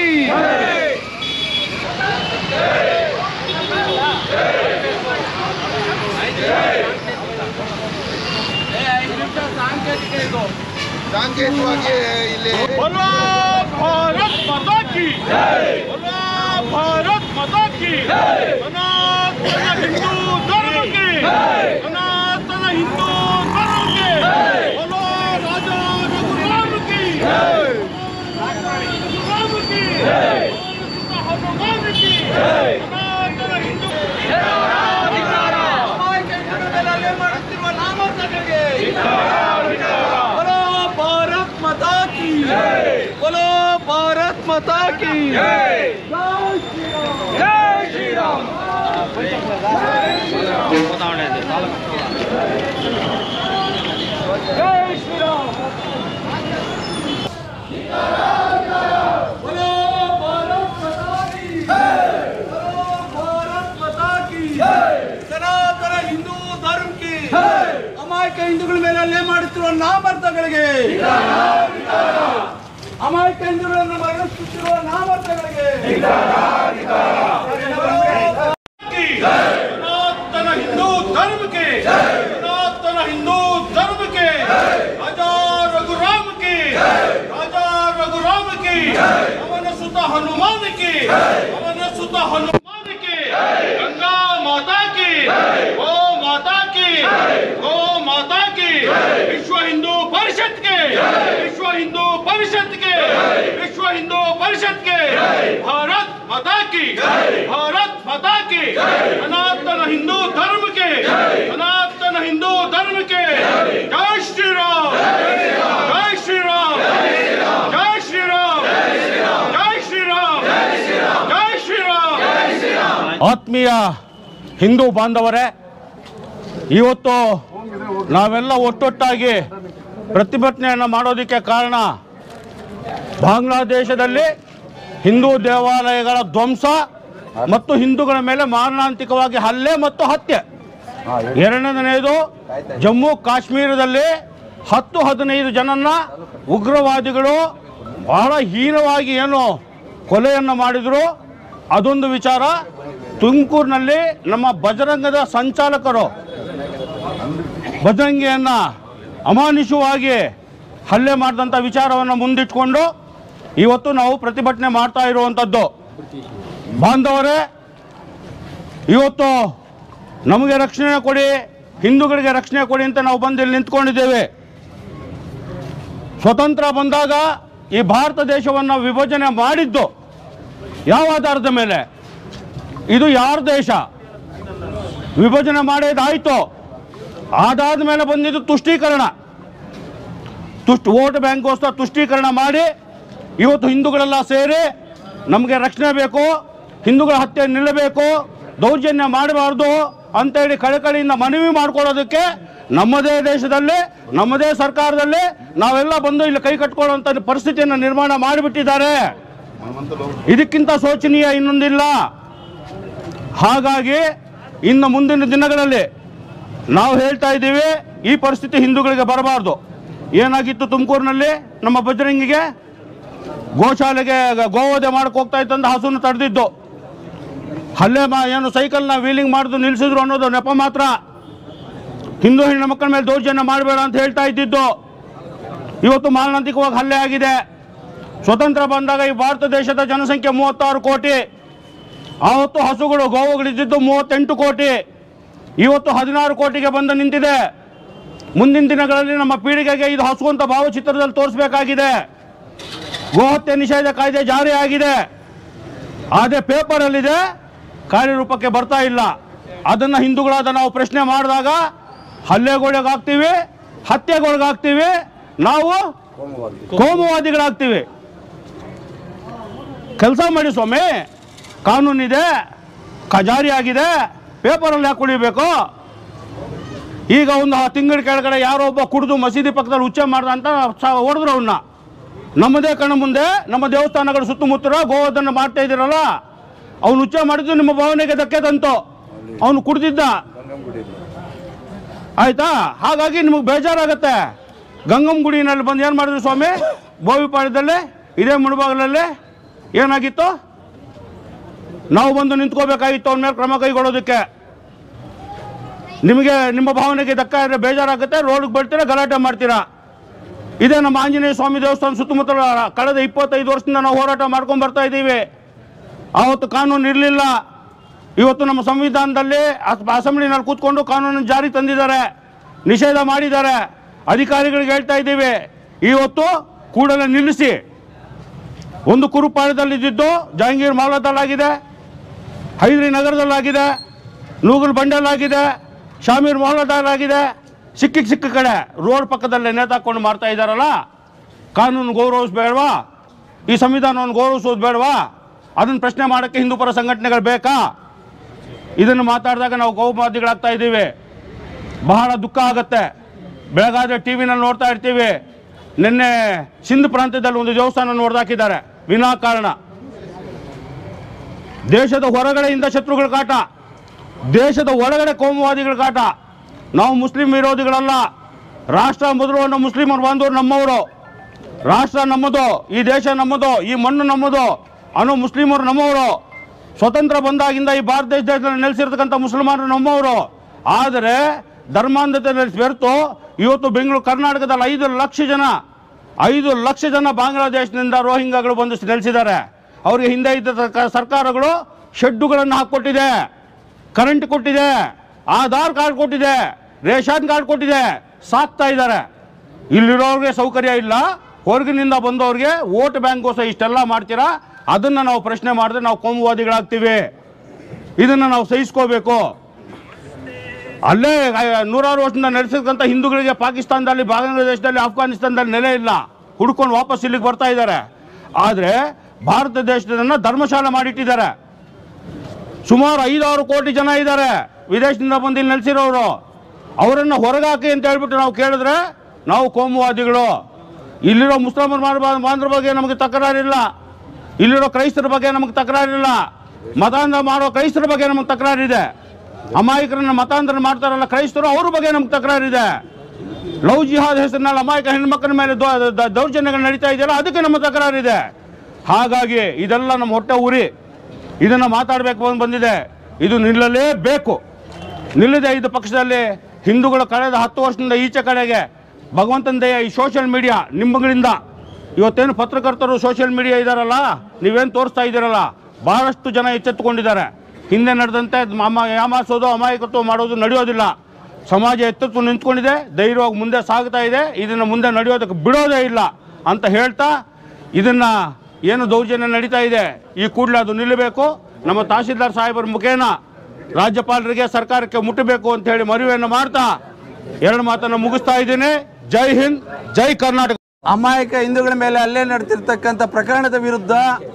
की ಸಾಂಕೇತಿಕವಾಗಿ ಇಲ್ಲಿ बोलो भारत माता की बोलो भारत माता की सनातन हिंदू धर्म की सनातन हिंदू धर्म की बोलो राजा रघुराम की राजा रघुराम की हनुमान की सनातन हिंदू बोलो भारत माता की बोलो भारत माता की जय श्री राम जय श्री राम बोलो भारत माता की बोलो भारत माता की ಸನಾತನ ಹಿಂದೂ ಧರ್ಮ ಕಿ ಅಮಾಯಕ ಹಿಂದೂಗಳ ಮೇಲೆ ಹಲ್ಲೆ ಮಾಡುತ್ತಿರುವ ನಾಮರ್ಥಗಳಿಗೆ ಅಮಾಯಕ ಹಿಂದೂಗಳನ್ನು ಮರಣಿಸುತ್ತಿರುವ ನಾಮರ್ಥಗಳಿಗೆ ಸನಾತನ ಹಿಂದೂ ಧರ್ಮ के सनातन हिंदू धर्म के राजा रघुराम की राजा रघुराम की पवन सुत हनुमान की पवन सुत हनुमान की गंगा माता की गो माता की गो माता की विश्व हिंदू परिषद के विश्व हिंदू परिषद के विश्व हिंदू परिषद के भारत माता की भारत माता की सनातन हिंदू धर्म के सनातन हिंदू धर्म के जय श्री राम जय श्री राम जय श्री राम जय श्री राम जय श्री राम ಆತ್ಮೀಯ ಹಿಂದೂ ಬಾಂಧವರೇ ಇವತ್ತು ನಾವೆಲ್ಲ ಒಟ್ಟೊಟ್ಟಾಗಿ ಪ್ರತಿಭಟನೆಯನ್ನು ಮಾಡೋದಕ್ಕೆ ಕಾರಣ ಬಾಂಗ್ಲಾದೇಶದಲ್ಲಿ ಹಿಂದೂ ದೇವಾಲಯಗಳ ಧ್ವಂಸ ಮತ್ತು ಹಿಂದೂಗಳ ಮೇಲೆ ಮಾರಣಾಂತಿಕವಾಗಿ ಹಲ್ಲೆ ಮತ್ತು ಹತ್ಯೆ ಎರಡನೇದು ಜಮ್ಮು ಕಾಶ್ಮೀರದಲ್ಲಿ ಹತ್ತು ಹದಿನೈದು ಜನನ್ನ ಉಗ್ರವಾದಿಗಳು ಬಹಳ ಹೀನವಾಗಿ ಏನು ಕೊಲೆಯನ್ನು ಮಾಡಿದರು ಅದೊಂದು ವಿಚಾರ ತುಮಕೂರಿನಲ್ಲಿ ನಮ್ಮ ಬಜರಂಗದ ಸಂಚಾಲಕರು ಬಜರಂಗಿಯನ್ನು ಅಮಾನುಷವಾಗಿ ಹಲ್ಲೆ ಮಾಡಿದಂಥ ವಿಚಾರವನ್ನು ಮುಂದಿಟ್ಕೊಂಡು ಇವತ್ತು ನಾವು ಪ್ರತಿಭಟನೆ ಮಾಡ್ತಾ ಇರುವಂಥದ್ದು ಬಾಂಧವರೇ ಇವತ್ತು ನಮಗೆ ರಕ್ಷಣೆ ಕೊಡಿ ಹಿಂದೂಗಳಿಗೆ ರಕ್ಷಣೆ ಕೊಡಿ ಅಂತ ನಾವು ಬಂದು ಇಲ್ಲಿ ನಿಂತ್ಕೊಂಡಿದ್ದೇವೆ ಸ್ವತಂತ್ರ ಬಂದಾಗ ಈ ಭಾರತ ದೇಶವನ್ನು ವಿಭಜನೆ ಮಾಡಿದ್ದು ಯಾವ ಆಧಾರದ ಮೇಲೆ ಇದು ಯಾರ ದೇಶ ವಿಭಜನೆ ಮಾಡೋದಾಯಿತು ಅದಾದ ಮೇಲೆ ಬಂದಿದ್ದು ತುಷ್ಟೀಕರಣ ತುಷ್ಟ ವೋಟ್ ಬ್ಯಾಂಕ್ಗೋಸ್ಕರ ತುಷ್ಟೀಕರಣ ಮಾಡಿ ಇವತ್ತು ಹಿಂದೂಗಳೆಲ್ಲ ಸೇರಿ ನಮಗೆ ರಕ್ಷಣೆ ಬೇಕು ಹಿಂದೂಗಳ ಹತ್ಯೆ ನಿಲ್ಲಬೇಕು ದೌರ್ಜನ್ಯ ಮಾಡಬಾರ್ದು ಅಂತೇಳಿ ಕಳಕಳಿಯಿಂದ ಮನವಿ ಮಾಡ್ಕೊಳ್ಳೋದಕ್ಕೆ ನಮ್ಮದೇ ದೇಶದಲ್ಲಿ ನಮ್ಮದೇ ಸರ್ಕಾರದಲ್ಲಿ ನಾವೆಲ್ಲ ಬಂದು ಇಲ್ಲಿ ಕೈ ಕಟ್ಕೊಳ್ಳುವಂಥ ಪರಿಸ್ಥಿತಿಯನ್ನು ನಿರ್ಮಾಣ ಮಾಡಿಬಿಟ್ಟಿದ್ದಾರೆ ಇದಕ್ಕಿಂತ ಶೋಚನೀಯ ಇನ್ನೊಂದಿಲ್ಲ ಹಾಗಾಗಿ ಇನ್ನು ಮುಂದಿನ ದಿನಗಳಲ್ಲಿ ನಾವು ಹೇಳ್ತಾ ಇದ್ದೀವಿ ಈ ಪರಿಸ್ಥಿತಿ ಹಿಂದೂಗಳಿಗೆ ಬರಬಾರ್ದು ಏನಾಗಿತ್ತು ತುಮಕೂರಿನಲ್ಲಿ ನಮ್ಮ ಬಜರಂಗಿಗೆ ಗೋಶಾಲೆಗೆ ಗೋವಧೆ ಮಾಡಕ್ಕೆ ಹೋಗ್ತಾ ಇತ್ತಂದ ಹಸುವನ್ನು ತಡೆದಿದ್ದು ಹಲ್ಲೆ ಮಾ ಏನು ಸೈಕಲ್ನ ವೀಲಿಂಗ್ ಮಾಡಿದ್ರು ನಿಲ್ಲಿಸಿದ್ರು ಅನ್ನೋದು ನೆಪ ಮಾತ್ರ ಹಿಂದೂ ಹೆಣ್ಣು ಮಕ್ಕಳ ಮೇಲೆ ದೌರ್ಜನ್ಯ ಮಾಡಬೇಡ ಅಂತ ಹೇಳ್ತಾ ಇದ್ದಿದ್ದು ಇವತ್ತು ಮಾರಣಾಂತಿಕವಾಗಿ ಹಲ್ಲೆ ಆಗಿದೆ ಸ್ವತಂತ್ರ ಬಂದಾಗ ಈ ಭಾರತ ದೇಶದ ಜನಸಂಖ್ಯೆ ಮೂವತ್ತಾರು ಕೋಟಿ ಆವತ್ತು ಹಸುಗಳು ಗೋವುಗಳಿದ್ದಿದ್ದು ಮೂವತ್ತೆಂಟು ಕೋಟಿ ಇವತ್ತು ಹದಿನಾರು ಕೋಟಿಗೆ ಬಂದು ನಿಂತಿದೆ ಮುಂದಿನ ದಿನಗಳಲ್ಲಿ ನಮ್ಮ ಪೀಳಿಗೆಗೆ ಇದು ಹಸು ಅಂತ ಭಾವಚಿತ್ರದಲ್ಲಿ ತೋರಿಸಬೇಕಾಗಿದೆ ಗೋಹತ್ಯೆ ನಿಷೇಧ ಕಾಯ್ದೆ ಜಾರಿ ಆಗಿದೆ ಆದರೆ ಪೇಪರಲ್ಲಿದೆ ಕಾರ್ಯರೂಪಕ್ಕೆ ಬರ್ತಾ ಇಲ್ಲ ಅದನ್ನು ಹಿಂದೂಗಳಾದ ನಾವು ಪ್ರಶ್ನೆ ಮಾಡಿದಾಗ ಹಲ್ಲೆಗೊಳಗಾಗ್ತೀವಿ ಹತ್ಯೆಗೊಳಗಾಗ್ತೀವಿ ನಾವು ಕೋಮುವಾದಿಗಳಾಗ್ತೀವಿ ಕೆಲಸ ಮಾಡಿ ಸ್ವಾಮಿ ಕಾನೂನಿದೆ ಖಜಾರಿ ಆಗಿದೆ ಪೇಪರಲ್ಲಿ ಯಾಕೆ ಕುಡಿಬೇಕು ಈಗ ಒಂದು ತಿಂಗಳ ಕೆಳಗಡೆ ಯಾರೋ ಒಬ್ಬ ಕುಡಿದು ಮಸೀದಿ ಪಕ್ಕದಲ್ಲಿ ಉಚ್ಚೆ ಮಾಡ್ದ ಅಂತ ಸ- ಹೊಡೆದ್ರು ಅವನ್ನ ನಮ್ಮದೇ ಕಣ ಮುಂದೆ ನಮ್ಮ ದೇವಸ್ಥಾನಗಳ ಸುತ್ತಮುತ್ತ ಗೋವರ್ಧನ ಮಾಡ್ತಾ ಇದ್ದೀರಲ್ಲ ಅವನು ಉಚ್ಚೆ ಮಾಡಿದ್ದು ನಿಮ್ಮ ಭಾವನೆಗೆ ಧಕ್ಕೆ ತಂತು ಅವನು ಕುಡ್ದಿದ್ದ ಆಯ್ತಾ ಹಾಗಾಗಿ ನಿಮಗೆ ಬೇಜಾರಾಗತ್ತೆ ಗಂಗಮ್ಮ ಗುಡಿನಲ್ಲಿ ಬಂದು ಏನು ಮಾಡಿದ್ರು ಸ್ವಾಮಿ ಬೋವಿಪಾಳ್ಯದಲ್ಲಿ ಇದೇ ಮುಳುಬಾಗಿಲಲ್ಲಿ ಏನಾಗಿತ್ತು ನಾವು ಬಂದು ನಿಂತ್ಕೋಬೇಕಾಗಿತ್ತು ಅವನ ಮೇಲೆ ಕ್ರಮ ಕೈಗೊಳ್ಳೋದಕ್ಕೆ ನಿಮಗೆ ನಿಮ್ಮ ಭಾವನೆಗೆ ಧಕ್ಕ ಇದ್ರೆ ಬೇಜಾರಾಗುತ್ತೆ ರೋಡ್ಗೆ ಬರ್ತೀರಾ ಗಲಾಟೆ ಮಾಡ್ತೀರಾ ಇದೇ ನಮ್ಮ ಆಂಜನೇಯ ಸ್ವಾಮಿ ದೇವಸ್ಥಾನ ಸುತ್ತಮುತ್ತಲ ಕಳೆದ ಇಪ್ಪತ್ತೈದು ವರ್ಷದಿಂದ ನಾವು ಹೋರಾಟ ಮಾಡ್ಕೊಂಡು ಬರ್ತಾ ಇದ್ದೀವಿ ಆವತ್ತು ಕಾನೂನು ಇರಲಿಲ್ಲ ಇವತ್ತು ನಮ್ಮ ಸಂವಿಧಾನದಲ್ಲಿ ಅಸ್- ಅಸೆಂಬ್ಲಿನಲ್ಲಿ ಕೂತ್ಕೊಂಡು ಕಾನೂನು ಜಾರಿ ತಂದಿದ್ದಾರೆ ನಿಷೇಧ ಮಾಡಿದ್ದಾರೆ ಅಧಿಕಾರಿಗಳಿಗೆ ಹೇಳ್ತಾ ಇದ್ದೀವಿ ಇವತ್ತು ಕೂಡಲೇ ನಿಲ್ಲಿಸಿ ಒಂದು ಕುರುಪಾಳ್ಯದಲ್ಲಿದ್ದು ಜಹಾಂಗೀರ್ ಮಾಲದಲ್ಲಾಗಿದೆ ಹೈದ್ರಿ ನಗರದಲ್ಲಾಗಿದೆ ನೂಗುಲ್ ಬಂಡಲ್ಲಾಗಿದೆ ಶಾಮೀರ್ ಮೊಹಲ್ಲದಲ್ಲಾಗಿದೆ ಸಿಕ್ಕಿಗೆ ಸಿಕ್ಕ ಕಡೆ ರೋಡ್ ಪಕ್ಕದಲ್ಲೇ ನೇತಾಕೊಂಡು ಮಾಡ್ತಾ ಇದ್ದಾರಲ್ಲ ಕಾನೂನು ಗೌರವಿಸ್ಬೇಡವಾ ಈ ಸಂವಿಧಾನವನ್ನು ಗೌರವಿಸೋದು ಬೇಡವಾ ಅದನ್ನು ಪ್ರಶ್ನೆ ಮಾಡೋಕ್ಕೆ ಹಿಂದೂ ಪರ ಸಂಘಟನೆಗಳು ಬೇಕಾ ಇದನ್ನು ಮಾತಾಡಿದಾಗ ನಾವು ಗೌಮಾದಿಗಳಾಗ್ತಾ ಇದ್ದೀವಿ ಬಹಳ ದುಃಖ ಆಗುತ್ತೆ ಬೆಳಗಾದ್ರೆ ಟಿ ವಿನಲ್ಲಿ ನೋಡ್ತಾ ಇರ್ತೀವಿ ನಿನ್ನೆ ಸಿಂಧ್ ಪ್ರಾಂತ್ಯದಲ್ಲಿ ಒಂದು ದೇವಸ್ಥಾನ ನೋಡ್ದಾಕಿದ್ದಾರೆ ವಿನಾಕಾರಣ ದೇಶದ ಹೊರಗಡೆಯಿಂದ ಶತ್ರುಗಳ ಕಾಟ ದೇಶದ ಒಳಗಡೆ ಕೋಮುವಾದಿಗಳ ಕಾಟ ನಾವು ಮುಸ್ಲಿಂ ವಿರೋಧಿಗಳಲ್ಲ ರಾಷ್ಟ್ರ ಮೊದಲು ಅನ್ನೋ ಮುಸ್ಲಿಮರು ಬಾಂಧವರು ನಮ್ಮವರು ರಾಷ್ಟ್ರ ನಮ್ಮದು ಈ ದೇಶ ನಮ್ಮದು ಈ ಮಣ್ಣು ನಮ್ಮದು ಅನ್ನೋ ಮುಸ್ಲಿಮರು ನಮ್ಮವರು ಸ್ವತಂತ್ರ ಬಂದಾಗಿಂದ ಈ ಭಾರತ ದೇಶದಲ್ಲಿ ನೆಲೆಸಿರ್ತಕ್ಕಂಥ ಮುಸಲ್ಮಾನರು ನಮ್ಮವರು ಆದರೆ ಧರ್ಮಾಂಧತೆಯಲ್ಲಿ ಬೆರೆತು ಇವತ್ತು ಬೆಂಗಳೂರು ಕರ್ನಾಟಕದಲ್ಲಿ ಐದು ಲಕ್ಷ ಜನ ಐದು ಲಕ್ಷ ಜನ ಬಾಂಗ್ಲಾದೇಶದಿಂದ ರೋಹಿಂಗಾಗಳು ಬಂದು ನೆಲೆಸಿದ್ದಾರೆ ಅವರಿಗೆ ಹಿಂದೆ ಇದ್ದ ಸರ್ಕ- ಸರ್ಕಾರಗಳು ಶೆಡ್ಡುಗಳನ್ನು ಹಾಕ್ಕೊಟ್ಟಿದೆ ಕರೆಂಟ್ ಕೊಟ್ಟಿದೆ ಆಧಾರ್ ಕಾರ್ಡ್ ಕೊಟ್ಟಿದೆ ರೇಷನ್ ಕಾರ್ಡ್ ಕೊಟ್ಟಿದೆ ಸಾಕ್ತಾ ಇದ್ದಾರೆ ಇಲ್ಲಿರೋರಿಗೆ ಸೌಕರ್ಯ ಇಲ್ಲ ಹೊರಗಿನಿಂದ ಬಂದವ್ರಿಗೆ ವೋಟ್ ಬ್ಯಾಂಕ್ಗೋಸ್ಕರ ಇಷ್ಟೆಲ್ಲ ಮಾಡ್ತೀರಾ ಅದನ್ನು ನಾವು ಪ್ರಶ್ನೆ ಮಾಡಿದ್ರೆ ನಾವು ಕೋಮುವಾದಿಗಳಾಗ್ತೀವಿ ಇದನ್ನು ನಾವು ಸಹಿಸ್ಕೋಬೇಕು ಅಲ್ಲೇ ಆ, ನೂರಾರು ವರ್ಷದಿಂದ ನಡೆಸಿರ್ತಕ್ಕಂಥ ಹಿಂದೂಗಳಿಗೆ ಪಾಕಿಸ್ತಾನದಲ್ಲಿ ಬಾಂಗ್ಲಾದೇಶದಲ್ಲಿ ಅಫ್ಘಾನಿಸ್ತಾನದಲ್ಲಿ ನೆಲೆ ಇಲ್ಲ ಹುಡ್ಕೊಂಡು ವಾಪಸ್ ಇಲ್ಲಿಗೆ ಬರ್ತಾ ಇದ್ದಾರೆ ಆದರೆ ಭಾರತ ದೇಶದನ್ನ ಧರ್ಮಶಾಲೆ ಮಾಡಿಟ್ಟಿದ್ದಾರೆ ಸುಮಾರು ಐದಾರು ಕೋಟಿ ಜನ ಇದ್ದಾರೆ ವಿದೇಶದಿಂದ ಬಂದು ಇಲ್ಲಿ ನೆಲೆಸಿರೋರು ಅವರನ್ನು ಹೊರಗಾಕಿ ಅಂತ ಹೇಳ್ಬಿಟ್ಟು ನಾವು ಕೇಳಿದ್ರೆ ನಾವು ಕೋಮುವಾದಿಗಳು ಇಲ್ಲಿರೋ ಮುಸ್ಲಿಮರ ಮಾಡ- ಬಾಂಧವರ ಬಗ್ಗೆ ನಮಗೆ ತಕರಾರಿಲ್ಲ ಇಲ್ಲಿರೋ ಕ್ರೈಸ್ತರ ಬಗ್ಗೆ ನಮಗೆ ತಕರಾರಿಲ್ಲ ಮತಾಂತರ ಮಾಡೋ ಕ್ರೈಸ್ತರ ಬಗ್ಗೆ ನಮಗೆ ತಕರಾರಿದೆ ಅಮಾಯಕರನ್ನ ಮತಾಂತರ ಮಾಡ್ತಾರಲ್ಲ ಕ್ರೈಸ್ತರು ಅವ್ರ ಬಗ್ಗೆ ನಮ್ಗೆ ತಕರಾರಿದೆ ಲವ್ ಜಿಹಾದ್ ಹೆಸರಿನಲ್ಲಿ ಅಮಾಯಕ ಹೆಣ್ಮಕ್ಳ ಮೇಲೆ ದೌ- ದ- ದೌರ್ಜನ್ಯಗಳು ನಡೀತಾ ಇದೆಯಲ್ಲ ಅದಕ್ಕೆ ನಮ್ಮ ತಕರಾರಿದೆ ಹಾಗಾಗಿ ಇದೆಲ್ಲ ನಮ್ಮ ಹೊಟ್ಟೆ ಉರಿ ಇದನ್ನು ಮಾತಾಡಬೇಕು ಅಂತ ಬಂದಿದೆ ಇದು ನಿಲ್ಲಲೇಬೇಕು ನಿಲ್ಲದೆ ಇದ್ದ ಪಕ್ಷದಲ್ಲಿ ಹಿಂದೂಗಳು ಕಳೆದ ಹತ್ತು ವರ್ಷದಿಂದ ಈಚೆ ಕಡೆಗೆ ಭಗವಂತನ ದಯ ಈ ಸೋಷಿಯಲ್ ಮೀಡಿಯಾ ನಿಮ್ಮಗಳಿಂದ ಇವತ್ತೇನು ಪತ್ರಕರ್ತರು ಸೋಷಿಯಲ್ ಮೀಡಿಯಾ ಇದ್ದಾರಲ್ಲ ನೀವೇನು ತೋರಿಸ್ತಾ ಇದ್ದೀರಲ್ಲ ಬಹಳಷ್ಟು ಜನ ಎಚ್ಚೆತ್ತುಕೊಂಡಿದ್ದಾರೆ ಹಿಂದೆ ನಡೆದಂತೆ ಅಮ್ಮ ಯಾಮಾಸೋದು ಅಮಾಯಕತ್ವ ಮಾಡೋದು ನಡೆಯೋದಿಲ್ಲ ಸಮಾಜ ಎತ್ತೆತ್ತು ನಿಂತ್ಕೊಂಡಿದೆ ಧೈರ್ಯವಾಗಿ ಮುಂದೆ ಸಾಗ್ತಾ ಇದೆ ಇದನ್ನು ಮುಂದೆ ನಡೆಯೋದಕ್ಕೆ ಬಿಡೋದೇ ಇಲ್ಲ ಅಂತ ಹೇಳ್ತಾ ಇದನ್ನು ಏನು ದೌರ್ಜನ್ಯ ನಡೀತಾ ಇದೆ ಈ ಕೂಡಲೇ ಅದು ನಿಲ್ಲಬೇಕು ನಮ್ಮ ತಹಸೀಲ್ದಾರ್ ಸಾಹೇಬರ ಮುಖೇನ ರಾಜ್ಯಪಾಲರಿಗೆ ಸರ್ಕಾರಕ್ಕೆ ಮುಟ್ಟಬೇಕು ಅಂತ ಹೇಳಿ ಮನವಿಯನ್ನು ಮಾಡ್ತಾ ಎರಡು ಮಾತನ್ನು ಮುಗಿಸ್ತಾ ಇದ್ದೀನಿ ಜೈ ಹಿಂದ್ ಜೈ ಕರ್ನಾಟಕ ಅಮಾಯಕ ಹಿಂದೂಗಳ ಮೇಲೆ ಹಲ್ಲೆ ನಡೆತಿರ್ತಕ್ಕಂಥ ಪ್ರಕರಣದ ವಿರುದ್ಧ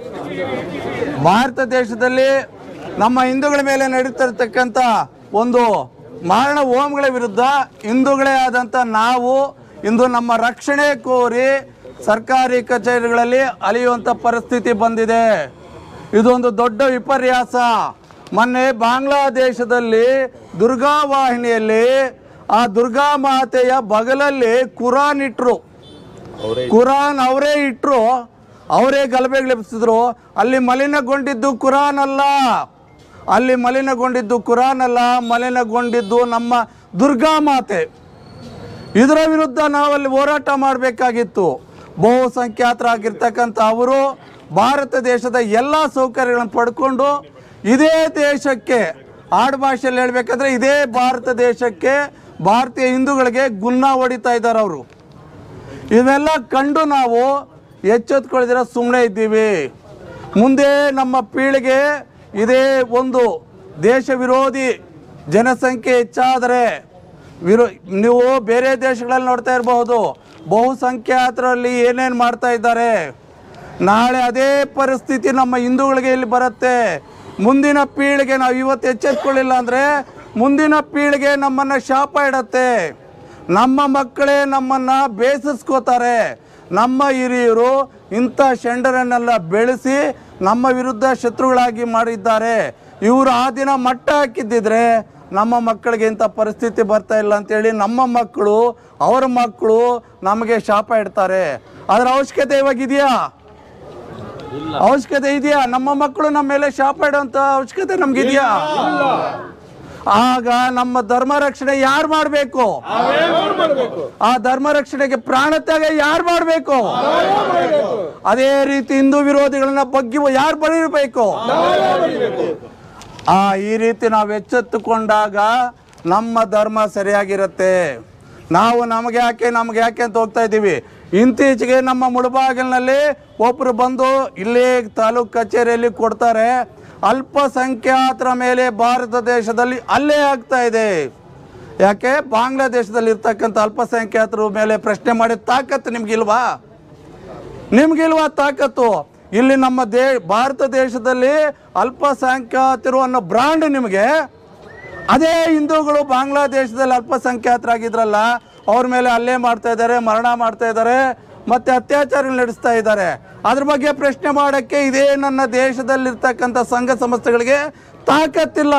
ಭಾರತ ದೇಶದಲ್ಲಿ ನಮ್ಮ ಹಿಂದೂಗಳ ಮೇಲೆ ನಡೀತಿರ್ತಕ್ಕಂಥ ಒಂದು ಮಾರಣ ಹೋಮಗಳ ವಿರುದ್ಧ ಹಿಂದೂಗಳೇ ಆದಂಥ ನಾವು ಇಂದು ನಮ್ಮ ರಕ್ಷಣೆ ಕೋರಿ ಸರ್ಕಾರಿ ಕಚೇರಿಗಳಲ್ಲಿ ಅಲಿಯುವಂಥ ಪರಿಸ್ಥಿತಿ ಬಂದಿದೆ ಇದೊಂದು ದೊಡ್ಡ ವಿಪರ್ಯಾಸ ಮೊನ್ನೆ ಬಾಂಗ್ಲಾದೇಶದಲ್ಲಿ ದುರ್ಗಾ ವಾಹಿನಿಯಲ್ಲಿ ಆ ದುರ್ಗಾ ಮಾತೆಯ ಬಗಲಲ್ಲಿ ಕುರಾನ್ ಇಟ್ರು ಕುರಾನ್ ಅವರೇ ಇಟ್ರು ಅವರೇ ಗಲಭೆಗಳೆಬ್ಸಿದ್ರು ಅಲ್ಲಿ ಮಲಿನಗೊಂಡಿದ್ದು ಕುರಾನ್ ಅಲ್ಲ ಅಲ್ಲಿ ಮಲಿನಗೊಂಡಿದ್ದು ಕುರಾನ್ ಅಲ್ಲ ಮಲಿನಗೊಂಡಿದ್ದು ನಮ್ಮ ದುರ್ಗಾ ಮಾತೆ ಇದರ ವಿರುದ್ಧ ನಾವಲ್ಲಿ ಹೋರಾಟ ಮಾಡಬೇಕಾಗಿತ್ತು ಬಹುಸಂಖ್ಯಾತರಾಗಿರ್ತಕ್ಕಂಥ ಅವರು ಭಾರತ ದೇಶದ ಎಲ್ಲ ಸೌಕರ್ಯಗಳನ್ನು ಪಡ್ಕೊಂಡು ಇದೇ ದೇಶಕ್ಕೆ ಆಡುಭಾಷೆಯಲ್ಲಿ ಹೇಳ್ಬೇಕಂದ್ರೆ ಇದೇ ಭಾರತ ದೇಶಕ್ಕೆ ಭಾರತೀಯ ಹಿಂದೂಗಳಿಗೆ ಗುನ್ನ ಹೊಡಿತಾ ಇದ್ದಾರೆ ಅವರು ಇವೆಲ್ಲ ಕಂಡು ನಾವು ಎಚ್ಚೆತ್ಕೊಳ್ದಿರ ಸುಮ್ಮನೆ ಇದ್ದೀವಿ ಮುಂದೆ ನಮ್ಮ ಪೀಳಿಗೆ ಇದೇ ಒಂದು ದೇಶ ವಿರೋಧಿ ಜನಸಂಖ್ಯೆ ಹೆಚ್ಚಾದರೆ ವಿರೋ ನೀವು ಬೇರೆ ದೇಶಗಳಲ್ಲಿ ನೋಡ್ತಾ ಇರಬಹುದು ಬಹುಸಂಖ್ಯಾತರಲ್ಲಿ ಏನೇನು ಮಾಡ್ತಾ ಇದ್ದಾರೆ ನಾಳೆ ಅದೇ ಪರಿಸ್ಥಿತಿ ನಮ್ಮ ಹಿಂದೂಗಳಿಗೆ ಇಲ್ಲಿ ಬರುತ್ತೆ ಮುಂದಿನ ಪೀಳಿಗೆ ನಾವು ಇವತ್ತು ಎಚ್ಚೆತ್ಕೊಳ್ಳಿಲ್ಲ ಅಂದರೆ ಮುಂದಿನ ಪೀಳಿಗೆ ನಮ್ಮನ್ನು ಶಾಪ ಇಡತ್ತೆ ನಮ್ಮ ಮಕ್ಕಳೇ ನಮ್ಮನ್ನು ಬೇಸರಿಸ್ಕೋತಾರೆ ನಮ್ಮ ಹಿರಿಯರು ಇಂಥ ಶೆಂಡರನ್ನೆಲ್ಲ ಬೆಳೆಸಿ ನಮ್ಮ ವಿರುದ್ಧ ಶತ್ರುಗಳಾಗಿ ಮಾಡಿದ್ದಾರೆ ಇವರು ಆ ದಿನ ಮಟ್ಟ ಹಾಕಿದ್ದಿದ್ರೆ ನಮ್ಮ ಮಕ್ಕಳಿಗೆ ಇಂಥ ಪರಿಸ್ಥಿತಿ ಬರ್ತಾ ಇಲ್ಲ ಅಂತೇಳಿ ನಮ್ಮ ಮಕ್ಕಳು ಅವರ ಮಕ್ಕಳು ನಮಗೆ ಶಾಪ ಇಡ್ತಾರೆ ಅದರ ಅವಶ್ಯಕತೆ ಇವಾಗಿದೆಯಾ ಅವಶ್ಯಕತೆ ಇದೆಯಾ ನಮ್ಮ ಮಕ್ಕಳು ನಮ್ಮ ಮೇಲೆ ಶಾಪ ಇಡುವಂತ ಅವಶ್ಯಕತೆ ನಮ್ಗಿದೆಯಾ ಆಗ ನಮ್ಮ ಧರ್ಮ ರಕ್ಷಣೆ ಯಾರು ಮಾಡಬೇಕು ಆ ಧರ್ಮ ರಕ್ಷಣೆಗೆ ಪ್ರಾಣ ತ್ಯಾಗ ಯಾರು ಮಾಡಬೇಕು ಅದೇ ರೀತಿ ಹಿಂದೂ ವಿರೋಧಿಗಳನ್ನ ಬಗ್ಗೆ ಯಾರು ಬರೀಬೇಕು ಆ ಈ ರೀತಿ ನಾವು ಎಚ್ಚೆತ್ತುಕೊಂಡಾಗ ನಮ್ಮ ಧರ್ಮ ಸರಿಯಾಗಿರುತ್ತೆ ನಾವು ನಮಗೆ ಯಾಕೆ ನಮಗೆ ಯಾಕೆ ಅಂತ ಹೋಗ್ತಾ ಇದ್ದೀವಿ ಇತ್ತೀಚೆಗೆ ನಮ್ಮ ಮುಳುಬಾಗಿಲಿನಲ್ಲಿ ಒಬ್ಬರು ಬಂದು ಇಲ್ಲೇ ತಾಲೂಕ್ ಕಚೇರಿಯಲ್ಲಿ ಕೊಡ್ತಾರೆ ಅಲ್ಪಸಂಖ್ಯಾತರ ಮೇಲೆ ಭಾರತ ದೇಶದಲ್ಲಿ ಅಲ್ಲೇ ಆಗ್ತಾ ಇದೆ ಯಾಕೆ ಬಾಂಗ್ಲಾದೇಶದಲ್ಲಿ ಇರ್ತಕ್ಕಂಥ ಅಲ್ಪಸಂಖ್ಯಾತರ ಮೇಲೆ ಪ್ರಶ್ನೆ ಮಾಡಿದ ತಾಕತ್ತು ನಿಮ್ಗಿಲ್ವಾ ನಿಮ್ಗಿಲ್ವಾ ತಾಕತ್ತು ಇಲ್ಲಿ ನಮ್ಮ ದೇ ಭಾರತ ದೇಶದಲ್ಲಿ ಅಲ್ಪಸಂಖ್ಯಾತರು ಅನ್ನೋ ಬ್ರಾಂಡ್ ನಿಮಗೆ ಅದೇ ಹಿಂದೂಗಳು ಬಾಂಗ್ಲಾದೇಶದಲ್ಲಿ ಅಲ್ಪಸಂಖ್ಯಾತರಾಗಿದ್ರಲ್ಲ ಅವ್ರ ಮೇಲೆ ಹಲ್ಲೆ ಮಾಡ್ತಾ ಇದ್ದಾರೆ ಮರಣ ಮಾಡ್ತಾ ಇದ್ದಾರೆ ಮತ್ತೆ ಅತ್ಯಾಚಾರ ನಡೆಸ್ತಾ ಇದ್ದಾರೆ ಅದ್ರ ಬಗ್ಗೆ ಪ್ರಶ್ನೆ ಮಾಡೋಕ್ಕೆ ಇದೇ ನನ್ನ ದೇಶದಲ್ಲಿರ್ತಕ್ಕಂಥ ಸಂಘ ಸಂಸ್ಥೆಗಳಿಗೆ ತಾಕತ್ತಿಲ್ಲ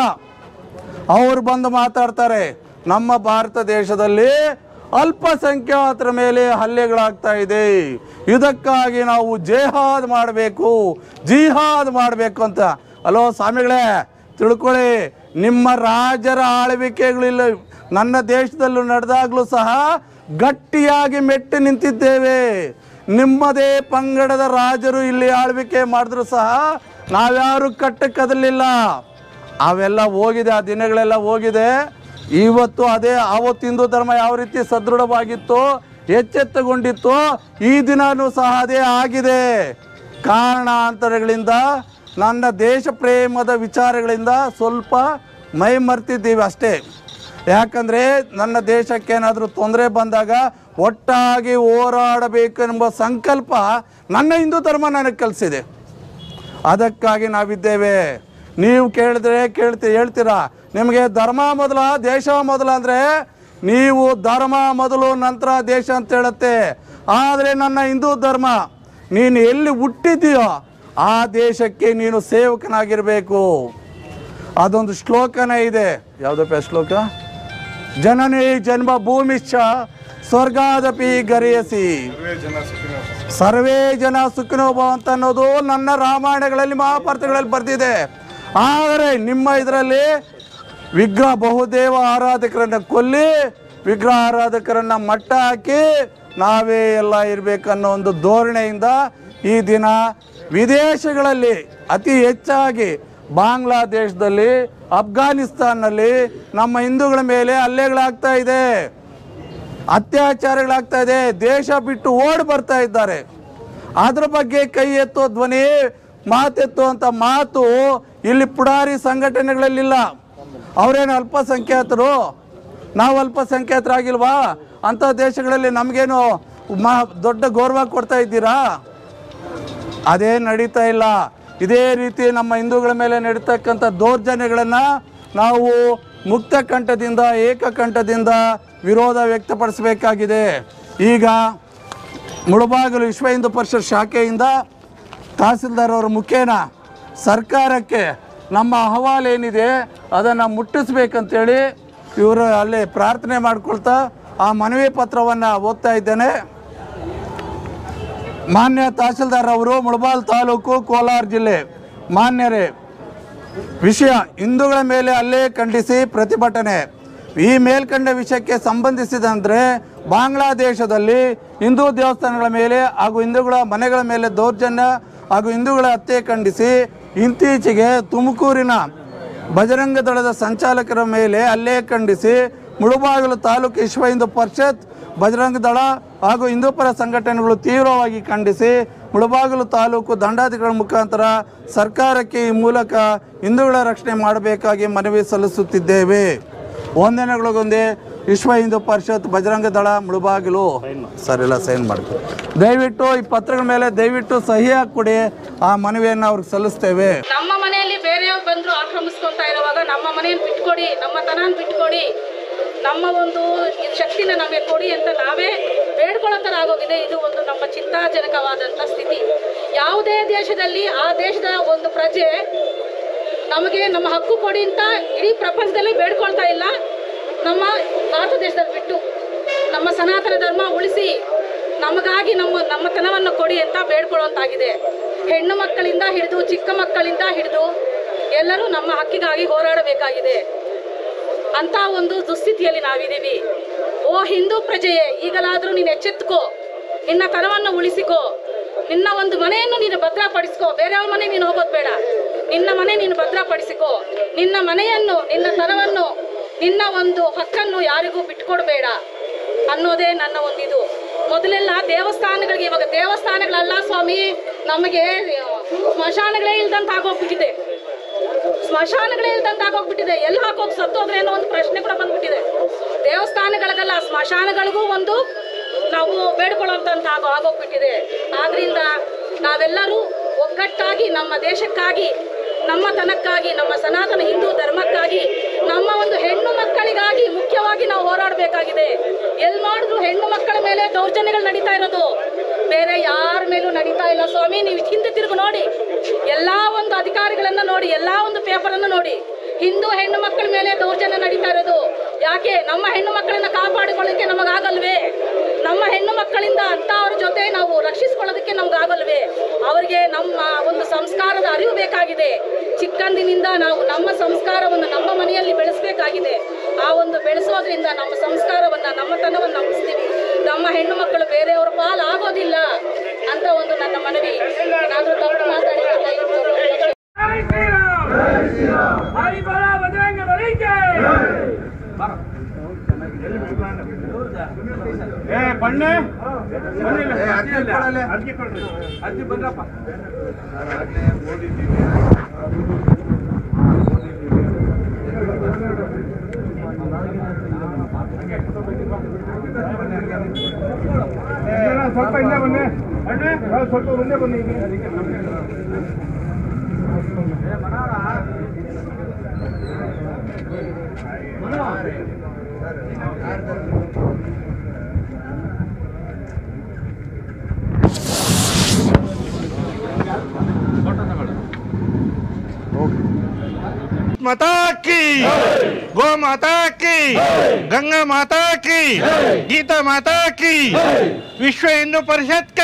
ಅವ್ರು ಬಂದು ಮಾತಾಡ್ತಾರೆ ನಮ್ಮ ಭಾರತ ದೇಶದಲ್ಲಿ ಅಲ್ಪಸಂಖ್ಯಾತರ ಮೇಲೆ ಹಲ್ಲೆಗಳಾಗ್ತಾ ಇದೆ ಇದಕ್ಕಾಗಿ ನಾವು ಜೇಹಾದ್ ಮಾಡಬೇಕು ಜಿಹಾದ್ ಮಾಡಬೇಕು ಅಂತ ಅಲೋ ಸ್ವಾಮಿಗಳೇ ತಿಳ್ಕೊಳ್ಳಿ ನಿಮ್ಮ ರಾಜರ ಆಳ್ವಿಕೆಗಳಿಲ್ಲ ನನ್ನ ದೇಶದಲ್ಲೂ ನಡೆದಾಗಲೂ ಸಹ ಗಟ್ಟಿಯಾಗಿ ಮೆಟ್ಟಿ ನಿಂತಿದ್ದೇವೆ ನಿಮ್ಮದೇ ಪಂಗಡದ ರಾಜರು ಇಲ್ಲಿ ಆಳ್ವಿಕೆ ಮಾಡಿದ್ರು ಸಹ ನಾವ್ಯಾರು ಕಟ್ಟ ಕದಲಿಲ್ಲ ಅವೆಲ್ಲ ಹೋಗಿದೆ ಆ ದಿನಗಳೆಲ್ಲ ಹೋಗಿದೆ ಇವತ್ತು ಅದೇ ಆವತ್ತು ಹಿಂದೂ ಧರ್ಮ ಯಾವ ರೀತಿ ಸದೃಢವಾಗಿತ್ತು ಎಚ್ಚೆತ್ತುಕೊಂಡಿತ್ತು ಈ ದಿನನೂ ಸಹ ಅದೇ ಆಗಿದೆ ಕಾರಣಾಂತರಗಳಿಂದ ನನ್ನ ದೇಶ ಪ್ರೇಮದ ವಿಚಾರಗಳಿಂದ ಸ್ವಲ್ಪ ಮೈ ಮರ್ತಿದ್ದೀವಿ ಅಷ್ಟೇ ಯಾಕಂದರೆ ನನ್ನ ದೇಶಕ್ಕೆ ಏನಾದರೂ ತೊಂದರೆ ಬಂದಾಗ ಒಟ್ಟಾಗಿ ಹೋರಾಡಬೇಕೆಂಬ ಸಂಕಲ್ಪ ನನ್ನ ಹಿಂದೂ ಧರ್ಮ ನನಗೆ ಕಲಿಸಿದೆ ಅದಕ್ಕಾಗಿ ನಾವಿದ್ದೇವೆ ನೀವು ಕೇಳಿದ್ರೆ ಕೇಳ್ತಿ ಹೇಳ್ತೀರಾ ನಿಮಗೆ ಧರ್ಮ ಮೊದಲ ದೇಶ ಮೊದಲ ಅಂದರೆ ನೀವು ಧರ್ಮ ಮೊದಲು ನಂತರ ದೇಶ ಅಂತ ಹೇಳುತ್ತೆ ಆದರೆ ನನ್ನ ಹಿಂದೂ ಧರ್ಮ ನೀನು ಎಲ್ಲಿ ಹುಟ್ಟಿದ್ದೀಯೋ ಆ ದೇಶಕ್ಕೆ ನೀನು ಸೇವಕನಾಗಿರಬೇಕು ಅದೊಂದು ಶ್ಲೋಕನೇ ಇದೆ ಯಾವುದಪ್ಪ ಆ ಶ್ಲೋಕ ಜನನಿ ಜನ್ಮ ಭೂಮಿಶ್ಚ ಸ್ವರ್ಗಾದಪಿ ಗರಿಯಸಿ ಸರ್ವೇ ಜನ ಸುಖಿನೋ ಭವಂತ ಅನ್ನೋದು ನನ್ನ ರಾಮಾಯಣಗಳಲ್ಲಿ ಮಹಾಭಾರತಗಳಲ್ಲಿ ಬರ್ತಿದೆ ಆದರೆ ನಿಮ್ಮ ಇದರಲ್ಲಿ ವಿಗ್ರಹ ಬಹುದೇವ ಆರಾಧಕರನ್ನ ಕೊಲ್ಲಿ ವಿಗ್ರಹ ಆರಾಧಕರನ್ನ ಮಟ್ಟ ಹಾಕಿ ನಾವೇ ಎಲ್ಲ ಇರಬೇಕನ್ನೋ ಒಂದು ಧೋರಣೆಯಿಂದ ಈ ದಿನ ವಿದೇಶಗಳಲ್ಲಿ ಅತಿ ಹೆಚ್ಚಾಗಿ ಬಾಂಗ್ಲಾದೇಶದಲ್ಲಿ ಅಫ್ಘಾನಿಸ್ತಾನ್ನಲ್ಲಿ ನಮ್ಮ ಹಿಂದೂಗಳ ಮೇಲೆ ಹಲ್ಲೆಗಳಾಗ್ತಾ ಇದೆ ಅತ್ಯಾಚಾರಗಳಾಗ್ತಾ ಇದೆ ದೇಶ ಬಿಟ್ಟು ಓಡಿ ಬರ್ತಾ ಇದ್ದಾರೆ ಅದ್ರ ಬಗ್ಗೆ ಕೈ ಎತ್ತೋ ಧ್ವನಿ ಮಾತೆತ್ತುವಂಥ ಮಾತು ಇಲ್ಲಿ ಪುಡಾರಿ ಸಂಘಟನೆಗಳಲ್ಲಿಲ್ಲ ಅವರೇನು ಅಲ್ಪಸಂಖ್ಯಾತರು ನಾವು ಅಲ್ಪಸಂಖ್ಯಾತರಾಗಿಲ್ವಾ ಅಂಥ ದೇಶಗಳಲ್ಲಿ ನಮಗೇನು ಮಾ ದೊಡ್ಡ ಗೌರವ ಕೊಡ್ತಾ ಇದ್ದೀರಾ ಅದೇ ನಡೀತಾ ಇಲ್ಲ ಇದೇ ರೀತಿ ನಮ್ಮ ಹಿಂದೂಗಳ ಮೇಲೆ ನಡೀತಕ್ಕಂಥ ದೌರ್ಜನ್ಯಗಳನ್ನು ನಾವು ಮುಕ್ತ ಕಂಠದಿಂದ ಏಕಕಂಠದಿಂದ ವಿರೋಧ ವ್ಯಕ್ತಪಡಿಸಬೇಕಾಗಿದೆ ಈಗ ಮುಳುಬಾಗಿಲು ವಿಶ್ವ ಹಿಂದೂ ಪರಿಷತ್ ಶಾಖೆಯಿಂದ ತಹಸೀಲ್ದಾರ್ ಅವರ ಮುಖೇನ ಸರ್ಕಾರಕ್ಕೆ ನಮ್ಮ ಅಹವಾಲು ಏನಿದೆ ಅದನ್ನು ಮುಟ್ಟಿಸ್ಬೇಕಂತೇಳಿ ಇವರು ಅಲ್ಲಿ ಪ್ರಾರ್ಥನೆ ಮಾಡ್ಕೊಳ್ತಾ ಆ ಮನವಿ ಪತ್ರವನ್ನು ಓದ್ತಾ ಇದ್ದೇನೆ ಮಾನ್ಯ ತಹಸೀಲ್ದಾರ್ ಅವರು ಮುಳಬಾಲ್ ತಾಲೂಕು ಕೋಲಾರ ಜಿಲ್ಲೆ ಮಾನ್ಯರೇ ವಿಷಯ ಹಿಂದೂಗಳ ಮೇಲೆ ಹಲ್ಲೆ ಖಂಡಿಸಿ ಪ್ರತಿಭಟನೆ ಈ ಮೇಲ್ಕಂಡ ವಿಷಯಕ್ಕೆ ಸಂಬಂಧಿಸಿದಂದ್ರೆ ಬಾಂಗ್ಲಾದೇಶದಲ್ಲಿ ಹಿಂದೂ ದೇವಸ್ಥಾನಗಳ ಮೇಲೆ ಹಾಗೂ ಹಿಂದೂಗಳ ಮನೆಗಳ ಮೇಲೆ ದೌರ್ಜನ್ಯ ಹಾಗೂ ಹಿಂದೂಗಳ ಹತ್ಯೆ ಖಂಡಿಸಿ ಇತ್ತೀಚೆಗೆ ತುಮಕೂರಿನ ಬಜರಂಗ ದಳದ ಸಂಚಾಲಕರ ಮೇಲೆ ಹಲ್ಲೆ ಖಂಡಿಸಿ ಮುಳುಬಾಗಿಲು ತಾಲೂಕು ವಿಶ್ವ ಹಿಂದೂ ಪರಿಷತ್ ಬಜರಂಗ ದಳ ಹಾಗೂ ಹಿಂದೂಪರ ಸಂಘಟನೆಗಳು ತೀವ್ರವಾಗಿ ಖಂಡಿಸಿ ಮುಳುಬಾಗಿಲು ತಾಲೂಕು ದಂಡಾಧಿಕಾರಿಗಳ ಮುಖಾಂತರ ಸರ್ಕಾರಕ್ಕೆ ಈ ಮೂಲಕ ಹಿಂದೂಗಳ ರಕ್ಷಣೆ ಮಾಡಬೇಕಾಗಿ ಮನವಿ ಸಲ್ಲಿಸುತ್ತಿದ್ದೇವೆ ವಂದನೆಗಳಿಗೊಂದೇ ವಿಶ್ವ ಹಿಂದೂ ಪರಿಷತ್ ಬಜರಂಗ ದಳ ಮುಳುಬಾಗಿಲು ಸರ್ ಎಲ್ಲ ಸೈನ್ ಮಾಡ್ತೀವಿ ದಯವಿಟ್ಟು ಈ ಪತ್ರಗಳ ಮೇಲೆ ದಯವಿಟ್ಟು ಸಹಿ ಹಾಕ್ಕೊಡಿ ಆ ಮನವಿಯನ್ನು ಅವ್ರಿಗೆ ಸಲ್ಲಿಸ್ತೇವೆ ನಮ್ಮ ಮನೆಯಲ್ಲಿ ಬೇರೆಯವ್ರು ಬಂದ್ರು ಆಕ್ರಮಿಸ್ಕೊಂತ ಇರುವಾಗ ನಮ್ಮ ಮನೆಯನ್ನು ಬಿಟ್ಕೊಡಿ ನಮ್ಮ ತನನ ಬಿಟ್ಕೊಡಿ ನಮ್ಮ ಒಂದು ಈ ಶಕ್ತಿನ ನಮಗೆ ಕೊಡಿ ಅಂತ ನಾವೇ ಬೇಡ್ಕೊಳ್ಳೋ ಥರ ಆಗೋಗಿದೆ ಇದು ಒಂದು ನಮ್ಮ ಚಿಂತಾಜನಕವಾದಂಥ ಸ್ಥಿತಿ ಯಾವುದೇ ದೇಶದಲ್ಲಿ ಆ ದೇಶದ ಒಂದು ಪ್ರಜೆ ನಮಗೆ ನಮ್ಮ ಹಕ್ಕು ಕೊಡಿ ಅಂತ ಇಡೀ ಪ್ರಪಂಚದಲ್ಲಿ ಬೇಡ್ಕೊಳ್ತಾ ಇಲ್ಲ ನಮ್ಮ ಭಾರತ ದೇಶದಲ್ಲಿ ಬಿಟ್ಟು ನಮ್ಮ ಸನಾತನ ಧರ್ಮ ಉಳಿಸಿ ನಮಗಾಗಿ ನಮ್ಮ ನಮ್ಮತನವನ್ನು ಕೊಡಿ ಅಂತ ಬೇಡ್ಕೊಳ್ಳುವಂತಾಗಿದೆ ಹೆಣ್ಣು ಮಕ್ಕಳಿಂದ ಹಿಡಿದು ಚಿಕ್ಕ ಮಕ್ಕಳಿಂದ ಹಿಡಿದು ಎಲ್ಲರೂ ನಮ್ಮ ಹಕ್ಕಿಗಾಗಿ ಹೋರಾಡಬೇಕಾಗಿದೆ ಅಂತ ಒಂದು ದುಸ್ಥಿತಿಯಲ್ಲಿ ನಾವಿದ್ದೀವಿ ಓ ಹಿಂದೂ ಪ್ರಜೆಯೇ ಈಗಲಾದರೂ ನೀನು ಎಚ್ಚೆತ್ತುಕೋ ನಿನ್ನ ತನವನ್ನು ಉಳಿಸಿಕೋ ನಿನ್ನ ಒಂದು ಮನೆಯನ್ನು ನೀನು ಭದ್ರಪಡಿಸ್ಕೋ ಬೇರೆಯವ್ರ ಮನೆ ನೀನು ಹೋಗೋದು ಬೇಡ ನಿನ್ನ ಮನೆ ನೀನು ಭದ್ರಪಡಿಸಿಕೋ ನಿನ್ನ ಮನೆಯನ್ನು ನಿನ್ನ ತನವನ್ನು ನಿನ್ನ ಒಂದು ಹಕ್ಕನ್ನು ಯಾರಿಗೂ ಬಿಟ್ಕೊಡ್ಬೇಡ ಅನ್ನೋದೇ ನನ್ನ ಒಂದಿದು ಮೊದಲೆಲ್ಲ ದೇವಸ್ಥಾನಗಳಿಗೆ ಇವಾಗ ದೇವಸ್ಥಾನಗಳಲ್ಲ ಸ್ವಾಮಿ ನಮಗೆ ಸ್ಮಶಾನಗಳೇ ಇಲ್ದಂತ ಆಗೋಗ್ಬಿಟ್ಟಿದೆ ಸ್ಮಶಾನಗಳೇ ಇಲ್ದಂತ ಆಗೋಗ್ಬಿಟ್ಟಿದೆ ಎಲ್ಲಿ ಹಾಕೋದು ಸತ್ತೋದ್ರೆ ಅನ್ನೋ ಒಂದು ಪ್ರಶ್ನೆ ಕೂಡ ಬಂದ್ಬಿಟ್ಟಿದೆ ದೇವಸ್ಥಾನಗಳಿಗಲ್ಲ ಸ್ಮಶಾನಗಳಿಗೂ ಒಂದು ನಾವು ಬೇಡ್ಕೊಳ್ಳೋಂತ ಆಗೋ ಆಗೋಗ್ಬಿಟ್ಟಿದೆ ಆದ್ರಿಂದ ನಾವೆಲ್ಲರೂ ಒಗ್ಗಟ್ಟಾಗಿ ನಮ್ಮ ದೇಶಕ್ಕಾಗಿ ನಮ್ಮ ತನಕ್ಕಾಗಿ ನಮ್ಮ ಸನಾತನ ಹಿಂದೂ ಧರ್ಮಕ್ಕಾಗಿ ನಮ್ಮ ಒಂದು ಹೆಣ್ಣು ಮಕ್ಕಳಿಗಾಗಿ ಮುಖ್ಯವಾಗಿ ನಾವು ಹೋರಾಡಬೇಕಾಗಿದೆ ಎಲ್ಲಿ ಮಾಡಿದ್ರು ಹೆಣ್ಣು ಮಕ್ಕಳ ಮೇಲೆ ದೌರ್ಜನ್ಯಗಳು ನಡೀತಾ ಇರೋದು ಬೇರೆ ಯಾರ ಮೇಲೂ ನಡೀತಾ ಇಲ್ಲ ಸ್ವಾಮಿ ನೀವು ಹಿಂದೆ ತಿರುಗು ನೋಡಿ ಎಲ್ಲಾ ಒಂದು ಅಧಿಕಾರಿಗಳನ್ನ ನೋಡಿ ಎಲ್ಲಾ ಒಂದು ಪೇಪರ್ ಅನ್ನು ನೋಡಿ ಹಿಂದೂ ಹೆಣ್ಣು ಮಕ್ಕಳ ಮೇಲೆ ದೌರ್ಜನ್ಯ ನಡೀತಾ ಇರೋದು ಯಾಕೆ ನಮ್ಮ ಹೆಣ್ಣು ಮಕ್ಕಳನ್ನ ಕಾಪಾಡಿಕೊಳ್ಳಿಕ್ಕೆ ನಮಗಾಗಲ್ವೇ ನಮ್ಮ ಹೆಣ್ಣು ಮಕ್ಕಳಿಂದ ಅಂತವ್ರ ಜೊತೆ ನಾವು ರಕ್ಷಿಸ್ಕೊಳ್ಳೋದಕ್ಕೆ ನಮ್ಗಾಗಲ್ವೇ ಅವರಿಗೆ ನಮ್ಮ ಒಂದು ಸಂಸ್ಕಾರದ ಅರಿವು ಬೇಕಾಗಿದೆ ಚಿಕ್ಕಂದಿನಿಂದ ನಾವು ನಮ್ಮ ಸಂಸ್ಕಾರವನ್ನು ನಮ್ಮ ಮನೆಯಲ್ಲಿ ಬೆಳೆಸಬೇಕಾಗಿದೆ ಆ ಒಂದು ಬೆಳೆಸೋದ್ರಿಂದ ನಮ್ಮ ಸಂಸ್ಕಾರವನ್ನ ನಮ್ಮತನವನ್ನು ನಂಬಿಸ್ತೀವಿ ನಮ್ಮ ಹೆಣ್ಣು ಮಕ್ಕಳು ಬೇರೆಯವರ ಪಾಲ್ ಆಗೋದಿಲ್ಲ ಅಂತ ಒಂದು ನನ್ನ ಮನವಿ ಏನಾದ್ರೂ ತಪ್ಪು ಮಾತಾಡಿದ್ರೆ ದಯವಿಟ್ಟು ಏ ಬಣ್ಣೆ ಏ, ಅರ್ಜಿ ಕೊಡಲೆ. ಅರ್ಜಿ ಬಂದ್ರಪ್ಪ ಸ್ವಲ್ಪ ಹಿಂದೆ ಬನ್ನಿ ಬನ್ನಿ ಸ್ವಲ್ಪ ಮುಂದೆ ಬನ್ನಿ माता की गो माता की गंगा माता की गीता माता की ವಿಶ್ವ ಹಿಂದೂ ಪರಿಷತ್ಗೆ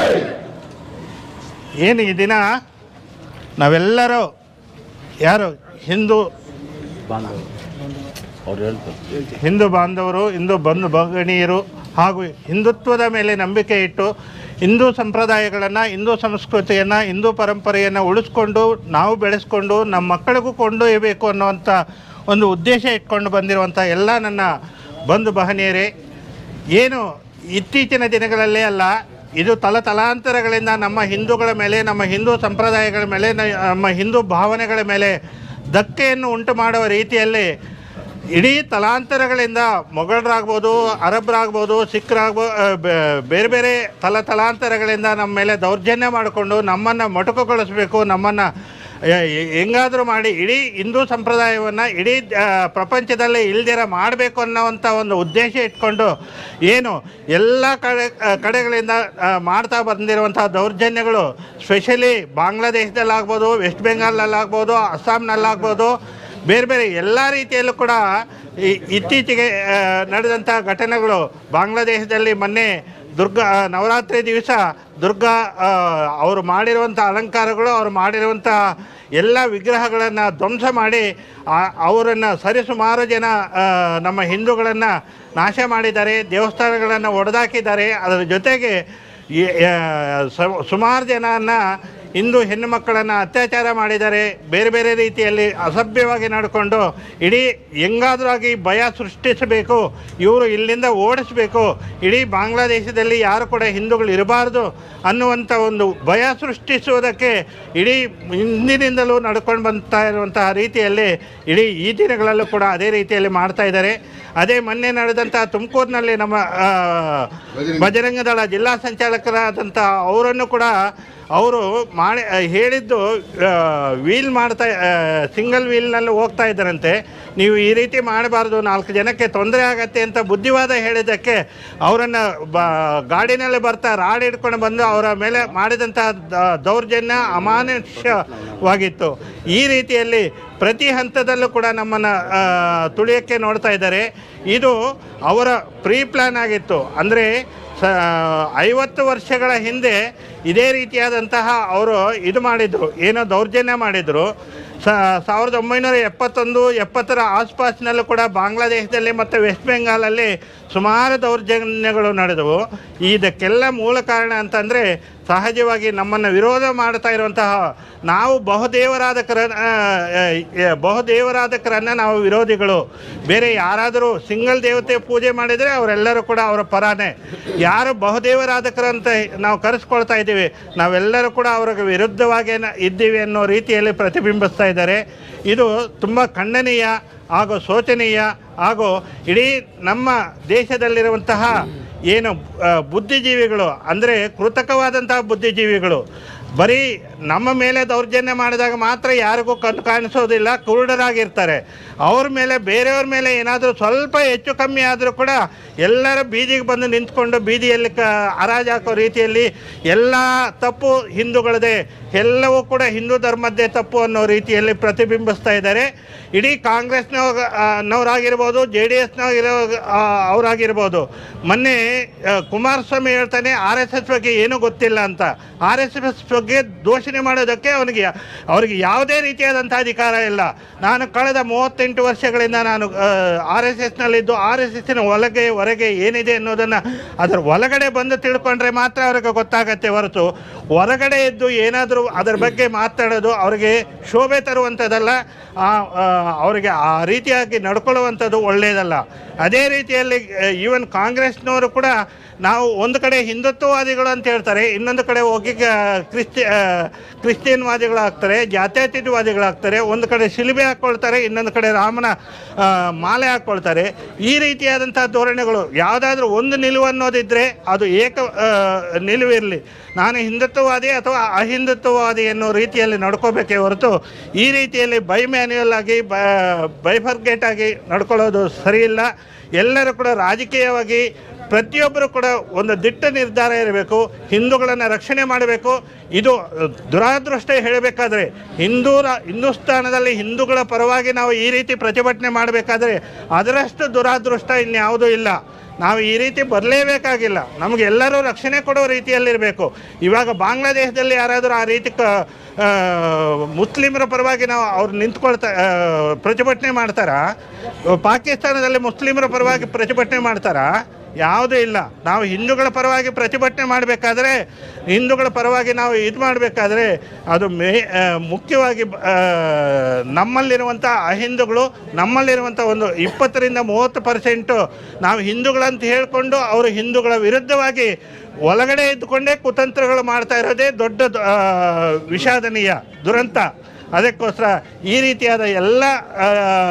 ಏನು ಈ ದಿನ ನಾವೆಲ್ಲರೂ ಯಾರು ಹಿಂದೂ ಹಿಂದೂ ಬಾಂಧವರು ಹಿಂದೂ ಬಂಧು ಭಗಿನಿಯರು ಹಾಗೂ ಹಿಂದುತ್ವದ ಮೇಲೆ ನಂಬಿಕೆ ಇಟ್ಟು ಹಿಂದೂ ಸಂಪ್ರದಾಯಗಳನ್ನು ಹಿಂದೂ ಸಂಸ್ಕೃತಿಯನ್ನು ಹಿಂದೂ ಪರಂಪರೆಯನ್ನು ಉಳಿಸ್ಕೊಂಡು ನಾವು ಬೆಳೆಸ್ಕೊಂಡು ನಮ್ಮ ಮಕ್ಕಳಿಗೂ ಕೊಂಡೊಯ್ಯಬೇಕು ಅನ್ನುವಂಥ ಒಂದು ಉದ್ದೇಶ ಇಟ್ಕೊಂಡು ಬಂದಿರುವಂಥ ಎಲ್ಲ ನನ್ನ ಬಂಧು ಬಹನಿಯರೇ ಏನು ಇತ್ತೀಚಿನ ದಿನಗಳಲ್ಲೇ ಅಲ್ಲ ಇದು ತಲತಲಾಂತರಗಳಿಂದ ನಮ್ಮ ಹಿಂದೂಗಳ ಮೇಲೆ ನಮ್ಮ ಹಿಂದೂ ಸಂಪ್ರದಾಯಗಳ ಮೇಲೆ ನ- ನಮ್ಮ ಹಿಂದೂ ಭಾವನೆಗಳ ಮೇಲೆ ಧಕ್ಕೆಯನ್ನು ಉಂಟು ಮಾಡುವ ರೀತಿಯಲ್ಲಿ ಇಡೀ ತಲಾಂತರಗಳಿಂದ ಮೊಘಲರಾಗ್ಬೋದು ಅರಬ್ರಾಗ್ಬೋದು ಸಿಖ್ರಾಗ್ಬೋ ಆ, ಬೆ- ಬೇರೆ ಬೇರೆ ತಲ ತಲಾಂತರಗಳಿಂದ ನಮ್ಮ ಮೇಲೆ ದೌರ್ಜನ್ಯ ಮಾಡಿಕೊಂಡು ನಮ್ಮನ್ನು ಮೊಟಕುಗೊಳಿಸಬೇಕು ನಮ್ಮನ್ನು ಹೆಂಗಾದರೂ ಮಾಡಿ ಇಡೀ ಹಿಂದೂ ಸಂಪ್ರದಾಯವನ್ನು ಇಡೀ ಆ, ಪ್ರಪಂಚದಲ್ಲೇ ಇಲ್ದಿರ ಮಾಡಬೇಕು ಅನ್ನೋವಂಥ ಒಂದು ಉದ್ದೇಶ ಇಟ್ಕೊಂಡು ಏನು ಎಲ್ಲ ಕಡೆ ಆ, ಕಡೆಗಳಿಂದ ಆ, ಮಾಡ್ತಾ ಬಂದಿರುವಂಥ ದೌರ್ಜನ್ಯಗಳು ಸ್ಪೆಷಲಿ ಬಾಂಗ್ಲಾದೇಶದಲ್ಲಾಗ್ಬೋದು ವೆಸ್ಟ್ ಬೆಂಗಾಲಲ್ಲಾಗ್ಬೋದು ಅಸ್ಸಾಂನಲ್ಲಾಗ್ಬೋದು ಬೇರೆ ಬೇರೆ ಎಲ್ಲ ರೀತಿಯಲ್ಲೂ ಕೂಡ ಈ- ಇತ್ತೀಚೆಗೆ ಆ, ನಡೆದಂಥ ಘಟನೆಗಳು ಬಾಂಗ್ಲಾದೇಶದಲ್ಲಿ ಮೊನ್ನೆ ದುರ್ಗಾ ನವರಾತ್ರಿ ದಿವಸ ದುರ್ಗಾ ಆ, ಅವರು ಮಾಡಿರುವಂಥ ಅಲಂಕಾರಗಳು ಅವರು ಮಾಡಿರುವಂಥ ಎಲ್ಲ ವಿಗ್ರಹಗಳನ್ನು ಧ್ವಂಸ ಮಾಡಿ ಅವರನ್ನು ಸರಿಸುಮಾರು ಜನ ಆ, ನಮ್ಮ ಹಿಂದೂಗಳನ್ನು ನಾಶ ಮಾಡಿದ್ದಾರೆ ದೇವಸ್ಥಾನಗಳನ್ನು ಒಡೆದಾಕಿದ್ದಾರೆ ಅದರ ಜೊತೆಗೆ ಈ- ಆ, ಸ- ಸುಮಾರು ಜನನ ಹಿಂದೂ ಹೆಣ್ಣು ಮಕ್ಕಳನ್ನು ಅತ್ಯಾಚಾರ ಮಾಡಿದ್ದಾರೆ ಬೇರೆ ಬೇರೆ ರೀತಿಯಲ್ಲಿ ಅಸಭ್ಯವಾಗಿ ನಡ್ಕೊಂಡು ಇಡೀ ಹೆಂಗಾದ್ರೂ ಆಗಿ ಭಯ ಸೃಷ್ಟಿಸಬೇಕು ಇವರು ಇಲ್ಲಿಂದ ಓಡಿಸಬೇಕು ಇಡೀ ಬಾಂಗ್ಲಾದೇಶದಲ್ಲಿ ಯಾರು ಕೂಡ ಹಿಂದೂಗಳು ಇರಬಾರ್ದು ಅನ್ನುವಂಥ ಒಂದು ಭಯ ಸೃಷ್ಟಿಸುವುದಕ್ಕೆ ಇಡೀ ಹಿಂದಿನಿಂದಲೂ ನಡ್ಕೊಂಡು ಬರ್ತಾ ಇರುವಂತಹ ರೀತಿಯಲ್ಲಿ ಇಡೀ ಈ ದಿನಗಳಲ್ಲೂ ಕೂಡ ಅದೇ ರೀತಿಯಲ್ಲಿ ಮಾಡ್ತಾ ಇದ್ದಾರೆ ಅದೇ ಮೊನ್ನೆ ನಡೆದಂಥ ತುಮಕೂರಿನಲ್ಲಿ ನಮ್ಮ ಆ, ಬಜರಂಗ ದಳ ಜಿಲ್ಲಾ ಸಂಚಾಲಕರಾದಂಥ ಅವರನ್ನು ಕೂಡ ಅವರು ಮಾಡಿ ಹೇಳಿದ್ದು ವೀಲ್ ಮಾಡ್ತಾ ಸಿಂಗಲ್ ವೀಲ್ನಲ್ಲಿ ಹೋಗ್ತಾ ಇದ್ದಾರಂತೆ ನೀವು ಈ ರೀತಿ ಮಾಡಬಾರ್ದು ನಾಲ್ಕು ಜನಕ್ಕೆ ತೊಂದರೆ ಆಗತ್ತೆ ಅಂತ ಬುದ್ಧಿವಾದ ಹೇಳಿದ್ದಕ್ಕೆ ಅವರನ್ನು ಬ ಗಾಡಿನಲ್ಲಿ ಬರ್ತಾ ರಾಡ್ ಹಿಡ್ಕೊಂಡು ಬಂದು ಅವರ ಮೇಲೆ ಮಾಡಿದಂಥ ದ- ದೌರ್ಜನ್ಯ ಅಮಾನುಷ್ಯವಾಗಿತ್ತು ಈ ರೀತಿಯಲ್ಲಿ ಪ್ರತಿ ಹಂತದಲ್ಲೂ ಕೂಡ ನಮ್ಮನ್ನು ತುಳಿಯೋಕ್ಕೆ ನೋಡ್ತಾ ಇದ್ದಾರೆ ಇದು ಅವರ ಪ್ರೀ ಪ್ಲ್ಯಾನ್ ಆಗಿತ್ತು ಅಂದರೆ ಸ ಐವತ್ತು ವರ್ಷಗಳ ಹಿಂದೆ ಇದೇ ರೀತಿಯಾದಂತಹ ಅವರು ಇದು ಮಾಡಿದರು ಏನೋ ದೌರ್ಜನ್ಯ ಮಾಡಿದರು ಸ ಸಾವಿರದ ಒಂಬೈನೂರ ಎಪ್ಪತ್ತೊಂದು ಎಪ್ಪತ್ತರ ಆಸ್ಪಾಸ್ನಲ್ಲೂ ಕೂಡ ಬಾಂಗ್ಲಾದೇಶದಲ್ಲಿ ಮತ್ತು ವೆಸ್ಟ್ ಬೆಂಗಾಲಲ್ಲಿ ಸುಮಾರು ದೌರ್ಜನ್ಯಗಳು ನಡೆದವು ಇದಕ್ಕೆಲ್ಲ ಮೂಲ ಕಾರಣ ಅಂತಂದರೆ ಸಹಜವಾಗಿ ನಮ್ಮನ್ನು ವಿರೋಧ ಮಾಡ್ತಾ ಇರುವಂತಹ ನಾವು ಬಹುದೇವರಾಧಕರ ಆ, ಆ, ಬಹುದೇವರಾಧಕರನ್ನು ನಾವು ವಿರೋಧಿಗಳು ಬೇರೆ ಯಾರಾದರೂ ಸಿಂಗಲ್ ದೇವತೆ ಪೂಜೆ ಮಾಡಿದರೆ ಅವರೆಲ್ಲರೂ ಕೂಡ ಅವರ ಪರಾನೇ ಯಾರು ಬಹುದೇವರಾಧಕರಂತ ನಾವು ಕರೆಸ್ಕೊಳ್ತಾ ಇದ್ದೀವಿ ನಾವೆಲ್ಲರೂ ಕೂಡ ಅವ್ರಿಗೆ ವಿರುದ್ಧವಾಗಿ ಇದ್ದೀವಿ ಅನ್ನೋ ರೀತಿಯಲ್ಲಿ ಪ್ರತಿಬಿಂಬಿಸ್ತಾ ಇದ್ದಾರೆ ಇದು ತುಂಬ ಖಂಡನೀಯ ಹಾಗೂ ಶೋಚನೀಯ ಹಾಗೂ ಇಡೀ ನಮ್ಮ ದೇಶದಲ್ಲಿರುವಂತಹ ಏನು ಆ, ಬುದ್ಧಿಜೀವಿಗಳು ಅಂದರೆ ಕೃತಕವಾದಂತಹ ಬುದ್ಧಿಜೀವಿಗಳು ಬರೀ ನಮ್ಮ ಮೇಲೆ ದೌರ್ಜನ್ಯ ಮಾಡಿದಾಗ ಮಾತ್ರ ಯಾರಿಗೂ ಕಣ್ಣು ಕಾಣಿಸೋದಿಲ್ಲ ಕುರುಡರಾಗಿರ್ತಾರೆ ಅವ್ರ ಮೇಲೆ ಬೇರೆಯವ್ರ ಮೇಲೆ ಏನಾದರೂ ಸ್ವಲ್ಪ ಹೆಚ್ಚು ಕಮ್ಮಿ ಆದರೂ ಕೂಡ ಎಲ್ಲರ ಬೀದಿಗೆ ಬಂದು ನಿಂತ್ಕೊಂಡು ಬೀದಿಯಲ್ಲಿ ಕ ಹರಾಜು ಹಾಕೋ ರೀತಿಯಲ್ಲಿ ಎಲ್ಲ ತಪ್ಪು ಹಿಂದೂಗಳದೇ ಎಲ್ಲವೂ ಕೂಡ ಹಿಂದೂ ಧರ್ಮದ್ದೇ ತಪ್ಪು ಅನ್ನೋ ರೀತಿಯಲ್ಲಿ ಪ್ರತಿಬಿಂಬಿಸ್ತಾ ಇದ್ದಾರೆ ಇಡೀ ಕಾಂಗ್ರೆಸ್ನವ ನವರಾಗಿರ್ಬೋದು ಜೆ ಡಿ ಎಸ್ನವರಿರೋ ಅವರಾಗಿರ್ಬೋದು ಮೊನ್ನೆ ಆ, ಕುಮಾರಸ್ವಾಮಿ ಹೇಳ್ತಾನೆ ಆರ್ ಎಸ್ ಎಸ್ ಬಗ್ಗೆ ಏನೂ ಗೊತ್ತಿಲ್ಲ ಅಂತ ಆರ್ ಎಸ್ ಎಸ್ ಬಗ್ಗೆ ದೋಷಣೆ ಮಾಡೋದಕ್ಕೆ ಅವನಿಗೆ ಅವರಿಗೆ ಯಾವುದೇ ರೀತಿಯಾದಂಥ ಅಧಿಕಾರ ಇಲ್ಲ ನಾನು ಕಳೆದ ಮೂವತ್ತೆಂಟು ವರ್ಷಗಳಿಂದ ನಾನು ಆರ್ ಎಸ್ ಎಸ್ನಲ್ಲಿದ್ದು ಆರ್ ಎಸ್ ಎಸ್ಸಿನ ಒಳಗೆ ಹೊರಗೆ ಏನಿದೆ ಅನ್ನೋದನ್ನು ಅದರ ಒಳಗಡೆ ಬಂದು ತಿಳ್ಕೊಂಡ್ರೆ ಮಾತ್ರ ಅವ್ರಿಗೆ ಗೊತ್ತಾಗತ್ತೆ ಹೊರತು ಹೊರಗಡೆ ಇದ್ದು ಏನಾದರೂ ಅದರ ಬಗ್ಗೆ ಮಾತಾಡೋದು ಅವರಿಗೆ ಶೋಭೆ ತರುವಂಥದ್ದಲ್ಲ ಆ, ಆ, ಅವರಿಗೆ ಆ ರೀತಿಯಾಗಿ ನಡ್ಕೊಳ್ಳುವಂಥದ್ದು ಒಳ್ಳೆಯದಲ್ಲ ಅದೇ ರೀತಿಯಲ್ಲಿ ಈವನ್ ಕಾಂಗ್ರೆಸ್ನವರು ಕೂಡ ನಾವು ಒಂದು ಕಡೆ ಹಿಂದುತ್ವವಾದಿಗಳು ಅಂತ ಹೇಳ್ತಾರೆ ಇನ್ನೊಂದು ಕಡೆ ಹೋಗಿ ಗ- ಕ್ರಿಸ್ತಿ ಆ, ಕ್ರಿಶ್ಚಿಯನ್ವಾದಿಗಳಾಗ್ತಾರೆ ಜಾತ್ಯತೀತವಾದಿಗಳಾಗ್ತಾರೆ ಒಂದು ಕಡೆ ಶಿಲುಬೆ ಹಾಕ್ಕೊಳ್ತಾರೆ ಇನ್ನೊಂದು ಕಡೆ ರಾಮನ ಆ, ಮಾಲೆ ಹಾಕ್ಕೊಳ್ತಾರೆ ಈ ರೀತಿಯಾದಂಥ ಧೋರಣೆಗಳು ಯಾವುದಾದ್ರೂ ಒಂದು ನಿಲುವು ಅನ್ನೋದಿದ್ದರೆ ಅದು ಏಕ ಆ, ನಿಲುವಿರಲಿ ನಾನು ಹಿಂದುತ್ವವಾದಿ ಅಥವಾ ಅಹಿಂದುತ್ವವಾದಿ ಅನ್ನೋ ರೀತಿಯಲ್ಲಿ ನಡ್ಕೋಬೇಕೇ ಹೊರತು ಈ ರೀತಿಯಲ್ಲಿ ಬೈ ಮ್ಯಾನ್ಯುಯಲ್ ಆಗಿ ಬ ಬೈಫರ್ಗೇಟ್ ಆಗಿ ನಡ್ಕೊಳ್ಳೋದು ಸರಿಯಿಲ್ಲ ಎಲ್ಲರೂ ಕೂಡ ರಾಜಕೀಯವಾಗಿ ಪ್ರತಿಯೊಬ್ಬರು ಕೂಡ ಒಂದು ದಿಟ್ಟ ನಿರ್ಧಾರ ಇರಬೇಕು ಹಿಂದೂಗಳನ್ನು ರಕ್ಷಣೆ ಮಾಡಬೇಕು ಇದು ದುರಾದೃಷ್ಟ ಹೇಳಬೇಕಾದ್ರೆ ಹಿಂದೂ ರಾ- ಹಿಂದೂಸ್ತಾನದಲ್ಲಿ ಹಿಂದೂಗಳ ಪರವಾಗಿ ನಾವು ಈ ರೀತಿ ಪ್ರತಿಭಟನೆ ಮಾಡಬೇಕಾದ್ರೆ ಅದರಷ್ಟು ದುರಾದೃಷ್ಟ ಇನ್ಯಾವುದೂ ಇಲ್ಲ ನಾವು ಈ ರೀತಿ ಬರಲೇಬೇಕಾಗಿಲ್ಲ ನಮಗೆ ಎಲ್ಲರೂ ರಕ್ಷಣೆ ಕೊಡೋ ರೀತಿಯಲ್ಲಿರಬೇಕು ಇವಾಗ ಬಾಂಗ್ಲಾದೇಶದಲ್ಲಿ ಯಾರಾದರೂ ಆ ರೀತಿ ಕ ಆ, ಮುಸ್ಲಿಮರ ಪರವಾಗಿ ನಾವು ಅವ್ರು ನಿಂತ್ಕೊಳ್ತಾ ಆ, ಪ್ರತಿಭಟನೆ ಮಾಡ್ತಾರಾ ಪಾಕಿಸ್ತಾನದಲ್ಲಿ ಮುಸ್ಲಿಮರ ಪರವಾಗಿ ಪ್ರತಿಭಟನೆ ಮಾಡ್ತಾರಾ ಯಾವುದೂ ಇಲ್ಲ ನಾವು ಹಿಂದೂಗಳ ಪರವಾಗಿ ಪ್ರತಿಭಟನೆ ಮಾಡಬೇಕಾದ್ರೆ ಹಿಂದೂಗಳ ಪರವಾಗಿ ನಾವು ಇದು ಮಾಡಬೇಕಾದ್ರೆ ಅದು ಮೇ ಆ, ಮುಖ್ಯವಾಗಿ ಆ, ನಮ್ಮಲ್ಲಿರುವಂಥ ಅಹಿಂದುಗಳು ನಮ್ಮಲ್ಲಿರುವಂಥ ಒಂದು ಇಪ್ಪತ್ತರಿಂದ ಮೂವತ್ತು ಪರ್ಸೆಂಟು ನಾವು ಹಿಂದೂಗಳಂತ ಹೇಳಿಕೊಂಡು ಅವರು ಹಿಂದೂಗಳ ವಿರುದ್ಧವಾಗಿ ಒಳಗಡೆ ಇದ್ದುಕೊಂಡೇ ಕುತಂತ್ರಗಳು ಮಾಡ್ತಾ ಇರೋದೇ ದೊಡ್ಡ ಆ, ವಿಷಾದನೀಯ ದುರಂತ ಅದಕ್ಕೋಸ್ಕರ ಈ ರೀತಿಯಾದ ಎಲ್ಲ ಆ,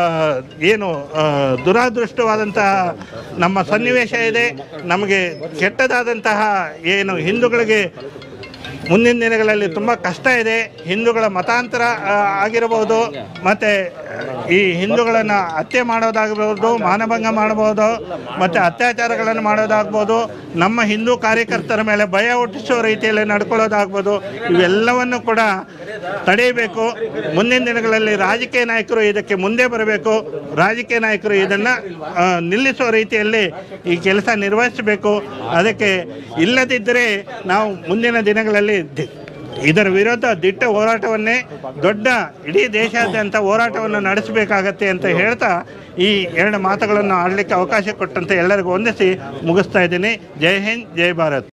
ಏನು ಆ, ದುರಾದೃಷ್ಟವಾದಂತಹ ನಮ್ಮ ಸನ್ನಿವೇಶ ಇದೆ ನಮಗೆ ಕೆಟ್ಟದಾದಂತಹ ಏನು ಹಿಂದೂಗಳಿಗೆ ಮುಂದಿನ ದಿನಗಳಲ್ಲಿ ತುಂಬ ಕಷ್ಟ ಇದೆ ಹಿಂದೂಗಳ ಮತಾಂತರ ಆ, ಆಗಿರಬಹುದು ಮತ್ತು ಈ ಹಿಂದೂಗಳನ್ನು ಹತ್ಯೆ ಮಾಡೋದಾಗಬಹುದು ಮಾನಭಂಗ ಮಾಡಬಹುದು ಮತ್ತು ಅತ್ಯಾಚಾರಗಳನ್ನು ಮಾಡೋದಾಗ್ಬೋದು ನಮ್ಮ ಹಿಂದೂ ಕಾರ್ಯಕರ್ತರ ಮೇಲೆ ಭಯ ಹುಟ್ಟಿಸೋ ರೀತಿಯಲ್ಲಿ ನಡ್ಕೊಳ್ಳೋದಾಗ್ಬೋದು ಇವೆಲ್ಲವನ್ನು ಕೂಡ ತಡೆಯಬೇಕು ಮುಂದಿನ ದಿನಗಳಲ್ಲಿ ರಾಜಕೀಯ ನಾಯಕರು ಇದಕ್ಕೆ ಮುಂದೆ ಬರಬೇಕು ರಾಜಕೀಯ ನಾಯಕರು ಇದನ್ನು ನಿಲ್ಲಿಸೋ ರೀತಿಯಲ್ಲಿ ಈ ಕೆಲಸ ನಿರ್ವಹಿಸಬೇಕು ಅದಕ್ಕೆ ಇಲ್ಲದಿದ್ದರೆ ನಾವು ಮುಂದಿನ ದಿನಗಳಲ್ಲಿ ದಿ- ಇದರ ವಿರುದ್ಧ ದಿಟ್ಟ ಹೋರಾಟವನ್ನೇ ದೊಡ್ಡ ಇಡೀ ದೇಶಾದ್ಯಂತ ಹೋರಾಟವನ್ನು ನಡೆಸಬೇಕಾಗತ್ತೆ ಅಂತ ಹೇಳ್ತಾ ಈ ಎರಡು ಮಾತುಗಳನ್ನು ಆಡಲಿಕ್ಕೆ ಅವಕಾಶ ಕೊಟ್ಟಂತೆ ಎಲ್ಲರಿಗೂ ವಂದಿಸಿ ಮುಗಿಸ್ತಾ ಇದ್ದೀನಿ ಜೈ ಹಿಂದ್ ಜೈ ಭಾರತ್